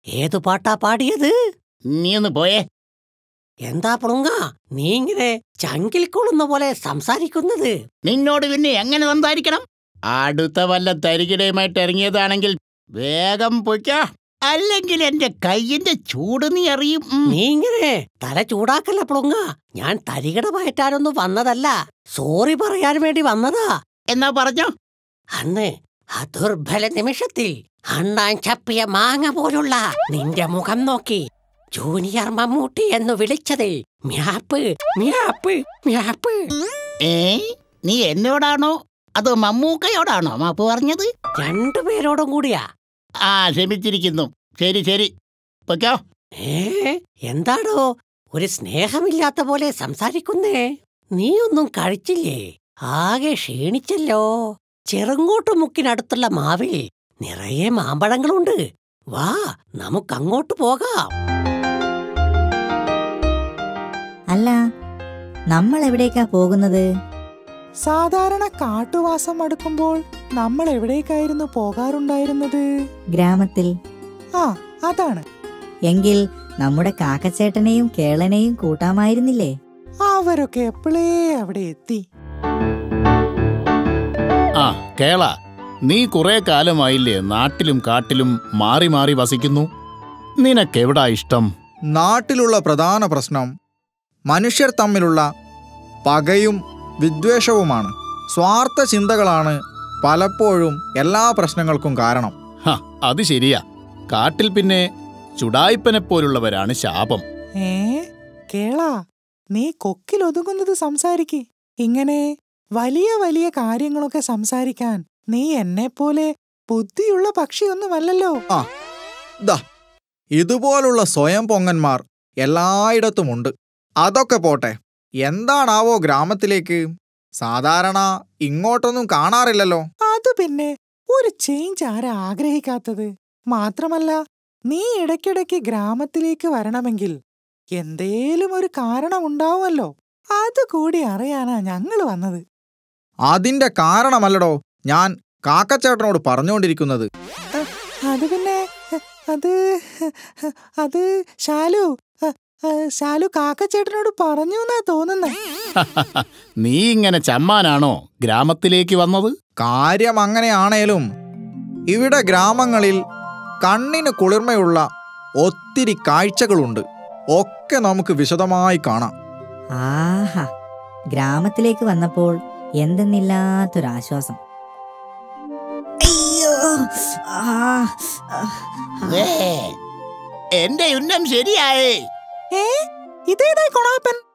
ഏതു പാട്ടാ പാടിയത് നീ ഒന്ന് പോയേ എന്താ പ്ലുങ്ക നീ ഇങ്ങനെ ചങ്കിൽ കൊള്ളുന്ന പോലെ സംസാരിക്കുന്നത് നിന്നോട് പിന്നെ എങ്ങനെ സംസാരിക്കണം അടുത്ത വല്ല തരികിടയുമായിട്ട് ഇറങ്ങിയതാണെങ്കിൽ വേഗം പൊയ്ക്കോ അല്ലെങ്കിൽ എന്റെ കയ്യിന്റെ ചൂട് നീ അറിയും ഉം. നീ ഇങ്ങനെ തല ചൂടാക്കല്ല പ്ലുങ്ക ഞാൻ തരികട പയറ്റാനൊന്നും വന്നതല്ല സോറി പറയാൻ വേണ്ടി വന്നതാ എന്നാ പറഞ്ഞോ അന്ന് ആ ദുർബല നിമിഷത്തിൽ അണ്ണാൻ ചപ്പിയ മാങ്ങ പോലുള്ള നിന്റെ മുഖം നോക്കി ജൂനിയർ മമ്മൂട്ടി എന്ന് വിളിച്ചത് മ്യാപ്പ് മ്യാപ്പ് മ്യാപ്പ് ഏ നീ എന്നോടാണോ അതോ മമ്മൂക്കയോടാണോ മാപ്പ് പറഞ്ഞത് രണ്ടുപേരോടും കൂടിയാ ആ ക്ഷമിച്ചിരിക്കുന്നു ശരി ശരി പൊയ്ക്കോ ഏ എന്താടോ ഒരു സ്നേഹമില്ലാത്ത പോലെ സംസാരിക്കുന്നേ നീയൊന്നും കഴിച്ചില്ലേ ആകെ ക്ഷീണിച്ചല്ലോ ചെറുങ്ങോട്ട് മുക്കിനടുത്തുള്ള മാവിൽ നിറയെ മാമ്പഴങ്ങളുണ്ട് വാ നമുക്കങ്ങോട്ട് പോകാം അല്ല നമ്മൾ എവിടേക്കാ പോകുന്നത് സാധാരണ കാട്ടുവാസം അടുക്കുമ്പോൾ നമ്മൾ എവിടേക്കായിരുന്നു പോകാറുണ്ടായിരുന്നത് ഗ്രാമത്തിൽ ആ അതാണ് എങ്കിൽ നമ്മുടെ കാക്കച്ചേട്ടനെയും കേളനെയും കൂട്ടാമായിരുന്നില്ലേ അവരൊക്കെ എപ്പോഴേ അവിടെ എത്തി ആ കേള നീ കുറെ കാലമായില്ലേ നാട്ടിലും കാട്ടിലും മാറി മാറി വസിക്കുന്നു നിനക്കെവിടാ ഇഷ്ടം നാട്ടിലുള്ള പ്രധാന പ്രശ്നം മനുഷ്യർ തമ്മിലുള്ള പകയും വിദ്വേഷവുമാണ് സ്വാർത്ഥ ചിന്തകളാണ് പലപ്പോഴും എല്ലാ പ്രശ്നങ്ങൾക്കും കാരണം ഹ, അത് ശരിയാ കാട്ടിൽ പിന്നെ ചുടായിപ്പനെ പോലുള്ളവരാണ് ശാപം ഏ കേളാ നീ കൊക്കിലൊതുങ്ങുന്നത് സംസാരിക്ക് ഇങ്ങനെ വലിയ വലിയ കാര്യങ്ങളൊക്കെ സംസാരിക്കാൻ നീ എന്നെപ്പോലെ ബുദ്ധിയുള്ള പക്ഷിയൊന്നുമല്ലല്ലോ ദാ ഇതുപോലുള്ള സ്വയം പൊങ്ങന്മാർ എല്ലായിടത്തുമുണ്ട് അതൊക്കെ പോട്ടെ എന്താണാവോ ഗ്രാമത്തിലേക്ക് സാധാരണ ഇങ്ങോട്ടൊന്നും കാണാറില്ലല്ലോ അത് പിന്നെ ഒരു ചേഞ്ച് ആരാ ആഗ്രഹിക്കാത്തത് മാത്രമല്ല നീ ഇടയ്ക്കിടയ്ക്ക് ഗ്രാമത്തിലേക്ക് വരണമെങ്കിൽ എന്തേലും ഒരു കാരണം ഉണ്ടാവുമല്ലോ അതുകൂടി അറിയാനാ ഞങ്ങൾ വന്നത് അതിന്റെ കാരണമല്ലടോ ഞാൻ കാക്കച്ചേട്ടനോട് പറഞ്ഞുകൊണ്ടിരിക്കുന്നത് അത് പിന്നെ അത് അത് ശാലു ആ, ശാലു കാക്കച്ചേട്ടനോട് പറഞ്ഞു എന്നാ തോന്നുന്നേ നീ ഇങ്ങനെ ചമ്മാനാണോ ഗ്രാമത്തിലേക്ക് വന്നത് കാര്യം അങ്ങനെയാണേലും ഇവിടെ ഗ്രാമങ്ങളിൽ കണ്ണിന് കുളിർമയുള്ള ഒത്തിരി കാഴ്ചകളുണ്ട് ഒക്കെ നമുക്ക് വിശദമായി കാണാം ആഹാ ഗ്രാമത്തിലേക്ക് വന്നപ്പോൾ എന്തെന്നില്ലാത്തൊരാശ്വാസം അയ്യോ ആ, ആ, ഏ, എന്റെ ഉന്നം ശരിയായേ ഏ ഇതേതാ കൊണാപ്പൻ